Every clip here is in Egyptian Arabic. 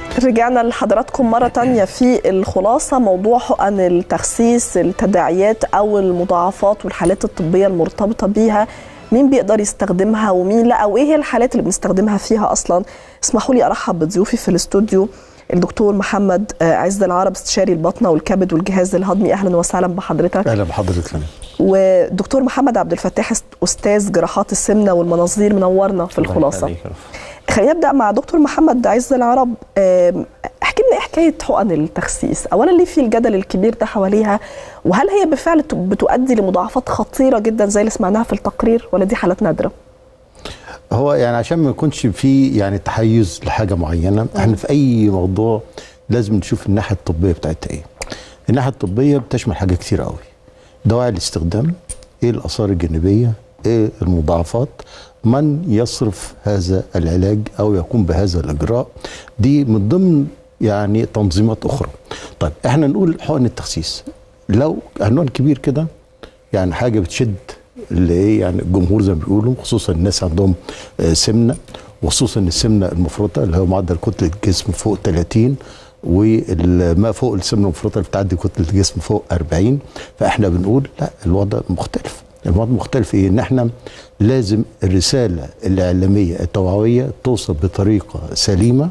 رجعنا لحضراتكم مرة تانية في الخلاصة موضوع حقن التخسيس التداعيات أو المضاعفات والحالات الطبية المرتبطة بيها مين بيقدر يستخدمها ومين لا أو إيه هي الحالات اللي بنستخدمها فيها أصلا اسمحوا لي أرحب بضيوفي في الاستوديو الدكتور محمد عز العرب استشاري البطنة والكبد والجهاز الهضمي أهلا وسهلا بحضرتك اهلا بحضرتك فندم ودكتور محمد عبد الفتاح أستاذ جراحات السمنة والمناظير منورنا في الخلاصة خلينا نبدا مع دكتور محمد عز العرب احكي لنا ايه حكايه حقن التخسيس اولا ليه في الجدل الكبير ده حواليها وهل هي بالفعل بتؤدي لمضاعفات خطيره جدا زي اللي سمعناها في التقرير ولا دي حالات نادره هو يعني عشان ما يكونش في يعني تحيز لحاجه معينه احنا في اي موضوع لازم نشوف الناحيه الطبيه بتاعتها ايه الناحيه الطبيه بتشمل حاجات كتير قوي دواعي الاستخدام ايه الاثار الجانبيه ايه المضاعفات من يصرف هذا العلاج او يقوم بهذا الاجراء دي من ضمن يعني تنظيمات اخرى طيب احنا نقول حقن التخسيس لو عنوان كبير كده يعني حاجه بتشد اللي ايه يعني الجمهور زي ما بيقولوا خصوصا الناس عندهم سمنه وخصوصا السمنه المفرطه اللي هو معدل كتله الجسم فوق 30 وما فوق السمنه المفرطه اللي بتعدي كتله الجسم فوق 40 فاحنا بنقول لا الوضع مختلف الوضع مختلف ايه ان احنا لازم الرساله الاعلاميه التوعويه توصل بطريقه سليمه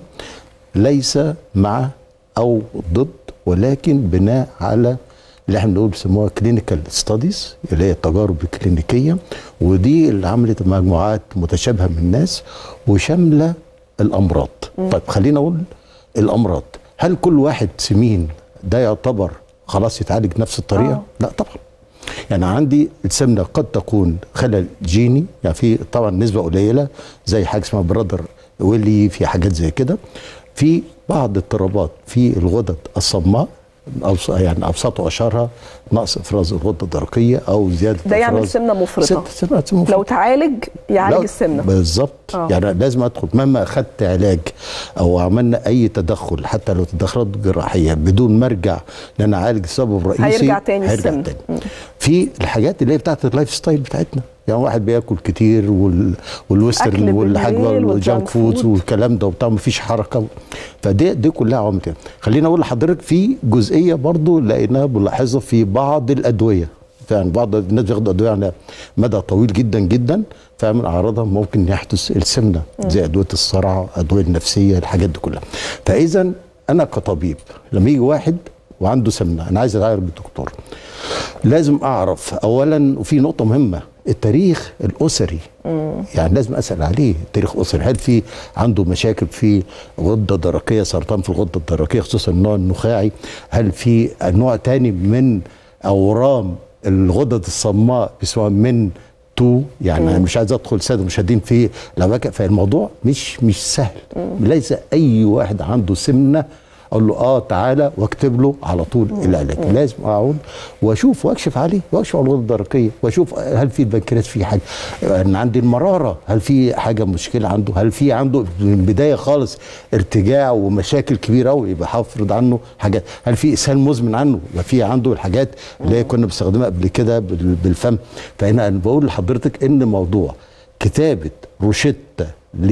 ليس مع او ضد ولكن بناء على اللي احنا بنقول بيسموها كلينيكال ستاديز اللي هي التجارب الكلينيكيه ودي اللي عملت مجموعات متشابهه من الناس وشامله الامراض م. طيب خلينا اقول الامراض هل كل واحد سمين ده يعتبر خلاص يتعالج نفس الطريقه أوه. لا طبعا يعني عندي السمنه قد تكون خلل جيني يعني في طبعا نسبه قليله زي حاجه اسمها برادر ويلي في حاجات زي كده في بعض اضطرابات في الغدد الصماء يعني ابسط واشهرها نقص افراز الغده الدرقيه او زياده ده يعمل سمنه مفرطه سمنه مفرطه لو تعالج يعالج السمنه بالظبط آه. يعني لازم ادخل مهما اخذت علاج او عملنا اي تدخل حتى لو تدخلات جراحيه بدون ما ارجع ان انا اعالج السبب الرئيسي هيرجع تاني هيرجع السمنه تاني. في الحاجات اللي هي بتاعت اللايف ستايل بتاعتنا يعني واحد بياكل كتير وال... والويسترن والحاجه والجانك فودز والكلام ده وبتاع مفيش حركه فدي دي كلها عوامل خليني اقول لحضرتك في جزئيه برضو لقيناها بنلاحظها في بعض الادويه يعني بعض الناس بياخدوا ادويه على مدى طويل جدا جدا فمن اعراضها ممكن يحدث السمنه زي ادويه الصرع ادويه النفسيه الحاجات دي كلها فاذا انا كطبيب لما يجي واحد وعنده سمنه انا عايز اتعالج بالدكتور لازم اعرف اولا وفي نقطه مهمه التاريخ الاسري مم. يعني لازم اسال عليه تاريخ اسري هل في عنده مشاكل في غده درقيه سرطان في الغده الدرقيه خصوصا النوع النخاعي هل في نوع تاني من اورام الغدد الصماء بيسموها من تو يعني مم. انا مش عايز ادخل ساده مشاهدين في الاماكن فالموضوع مش مش سهل مم. ليس اي واحد عنده سمنه اقول له اه تعالى واكتب له على طول العلاج لازم اقعد واشوف واكشف عليه واكشف على الغده الدرقيه واشوف هل في البنكرياس فيه حاجه انا عندي المراره هل في حاجه مشكله عنده هل في عنده من البدايه خالص ارتجاع ومشاكل كبيره قوي يبقى هفرض عنه حاجات هل في اسهال مزمن عنه يبقى في عنده الحاجات اللي هي كنا بنستخدمها قبل كده بالفم فهنا انا بقول لحضرتك ان موضوع كتابه روشته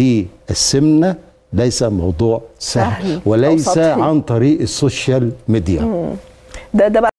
للسمنه ليس موضوع سهل, سهل وليس عن طريق السوشيال ميديا ده ده بقى